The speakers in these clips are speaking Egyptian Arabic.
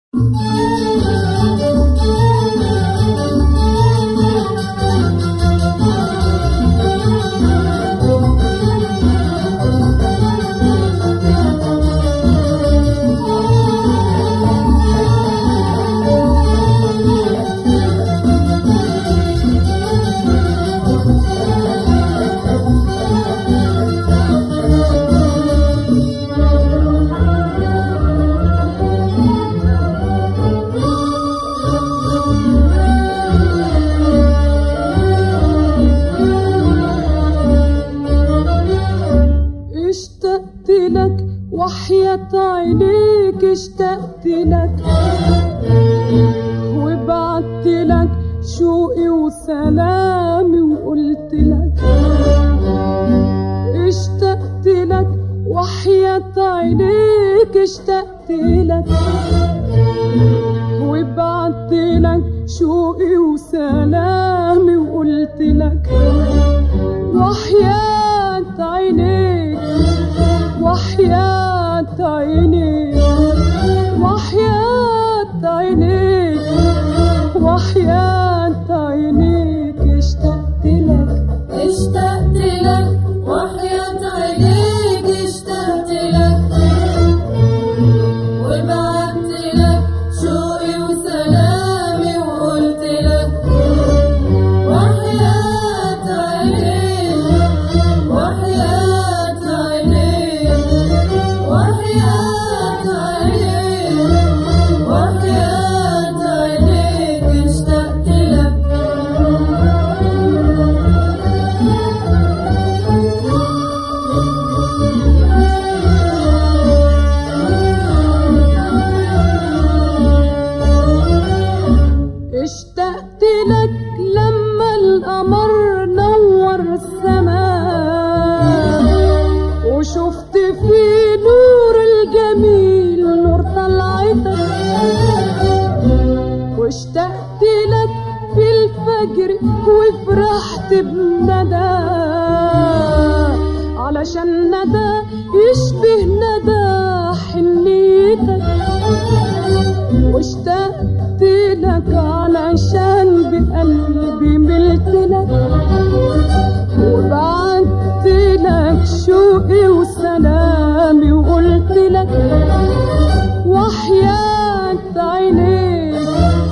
اشتقت لك وحياة عينيك اشتقت لك وبعت لك شوقي وسلامي وقلت لك اشتقت لك وحياة عينيك اشتقت لك وبعت لك شوقي وسلامي وقلت لك وحياة عينيك وحياة عينيك وحياة عينيك وحياة عينيك اشتقت لك اشتقت لك وحياة عينيك اشتقت لك وبعت لك شوقي وسلامي وقلت لك وحياة عينيك وحياة عينيك وحياة عينيك وحياة عينيك اشتقت لك اشتقت لك لما القمر نور السماء وشفت في نور الجميل نور طلعتك واشتقت لك في الفجر وفرحت بندى علشان ندى يشبه ندى حنيتك واشتقت لك علشان بقلبي ملت لك وبعت لك شوقي وسلامي وقلت لك وحياة عينيك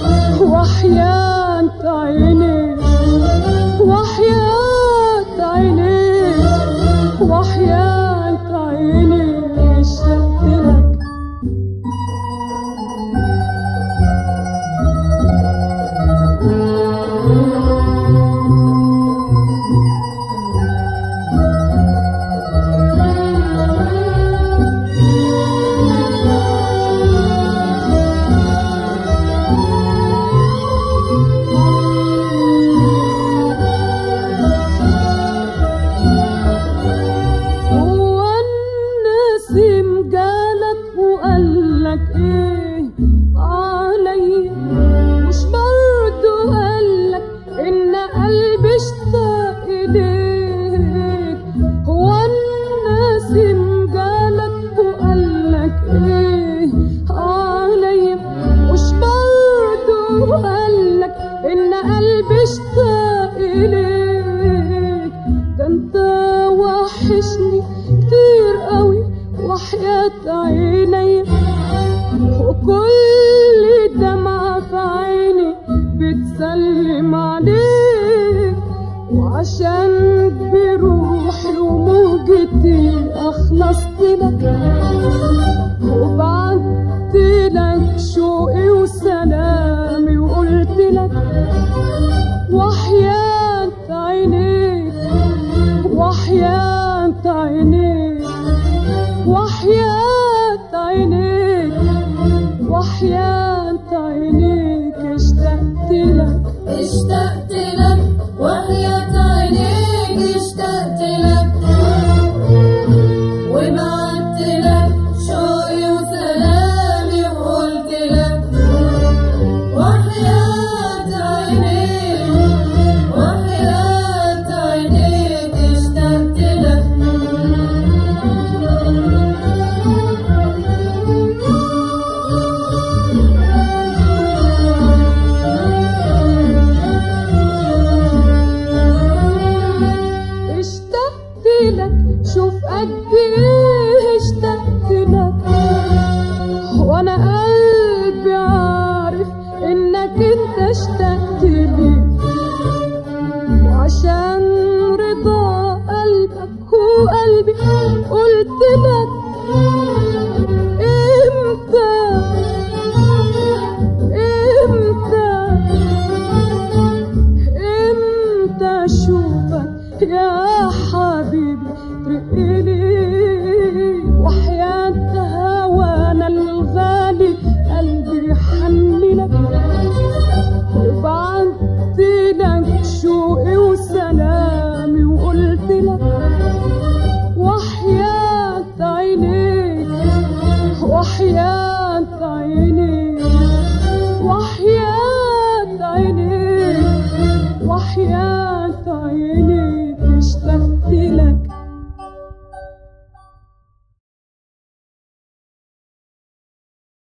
وحياة عينيك وحياة عينيك وحياة عينيك اشتقت لك هو النسيم جالك وقالك ايه علي مش برضو قالك ان قلبي اشتاق اليك هو النسيم جالك وقالك ايه علي مش برضو قالك ان قلبي اشتاق اليك ده انت وحشني كتير قوي وحياة عيني وكل دمعة في عيني بتسلم عليك وعشان بروحي ومهجتي أخلصت لك وبعت لك شوقي وسلامي وقلت لك وحياة عينيك وحياة عينيك وحياة عينيك وحياة عينيك اشتقت لك اشتقت لك وحياة عينيك اشتقت لك وبعت لك شوقي وسلامي وقلت لك وحياة عينيك وحياة عينيك اشتقت لك يا